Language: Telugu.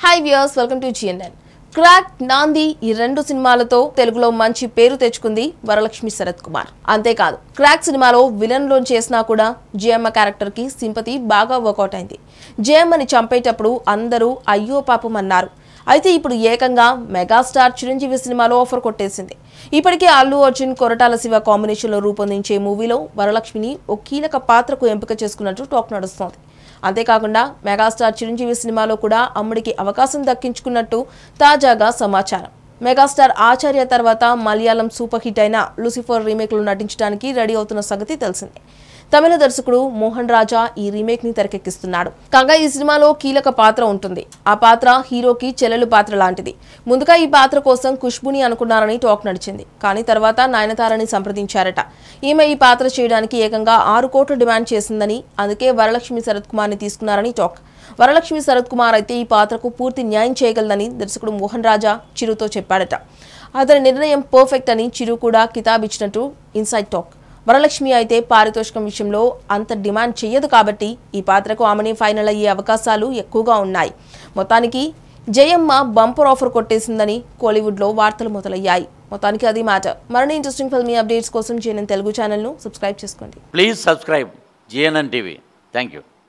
hi viewers welcome to GNN Krack Naandhi ఈ రెండు సినిమాలతో తెలుగులో మంచి పేరు తెచ్చుకుంది వరలక్ష్మి శరత్ కుమార్ అంతేకాదు క్రాక్ సినిమాలో విలన్ లో చేసినా కూడా జయమ్మ క్యారెక్టర్ కి సింపతి బాగా వర్కౌట్ అయింది జయమ్మని చంపేటప్పుడు అందరూ అయ్యో పాపం అన్నారు అయితే ఇప్పుడు ఏకంగా మెగాస్టార్ చిరంజీవి సినిమాలో ఆఫర్ కొట్టేసింది ఇప్పటికే అల్లు అర్జున్ కొరటాల శివ కాంబినేషన్లో రూపొందించే మూవీలో వరలక్ష్మిని ఓ కీలక పాత్రకు ఎంపిక చేసుకున్నట్టు టాక్ నడుస్తోంది అంతేకాకుండా మెగాస్టార్ చిరంజీవి సినిమాలో కూడా అమ్ముడికి అవకాశం దక్కించుకున్నట్టు తాజాగా సమాచారం మెగాస్టార్ ఆచార్య తర్వాత మలయాళం సూపర్ హిట్ అయిన లూసిఫర్ రీమేక్లో నటించడానికి రెడీ అవుతున్న సంగతి తెలిసిందే తమిళ దర్శకుడు మోహన్ రాజా ఈ రీమేక్ ని తెరకెక్కిస్తున్నాడు కాగా ఈ సినిమాలో కీలక పాత్ర ఉంటుంది ఆ పాత్ర హీరోకి చెల్లెలు పాత్ర లాంటిది ముందుగా ఈ పాత్ర కోసం ఖుష్బుని అనుకున్నారని టాక్ నడిచింది కానీ తర్వాత నయనతారని సంప్రదించారట ఈమె ఈ పాత్ర చేయడానికి ఏకంగా ఆరు కోట్లు డిమాండ్ చేసిందని అందుకే వరలక్ష్మి శరత్ కుమార్ ని తీసుకున్నారని టాక్ వరలక్ష్మి శరత్ కుమార్ అయితే ఈ పాత్రకు పూర్తి న్యాయం చేయగలదని దర్శకుడు మోహన్ రాజా చిరుతో చెప్పాడట అతని నిర్ణయం పర్ఫెక్ట్ అని చిరు కూడా కితాబిచ్చినట్టు ఇన్సైడ్ టాక్ వరలక్ష్మి అయితే పారితోషికం విషయంలో అంత డిమాండ్ చెయ్యదు కాబట్టి ఈ పాత్రకు ఆమెని ఫైనల్ అయ్యే అవకాశాలు ఎక్కువగా ఉన్నాయి మొత్తానికి జయమ్మ బంపర్ ఆఫర్ కొట్టేసిందని కోలీవుడ్లో వార్తలు మొదలయ్యాయి మొత్తానికి అది మాట మరిన్ని ఇంట్రెస్టింగ్ ఫిల్మీ అప్డేట్స్ కోసం జేఎన్ఎన్ తెలుగు ఛానల్ను సబ్స్క్రైబ్ చేసుకోండి please subscribe GNN TV thank you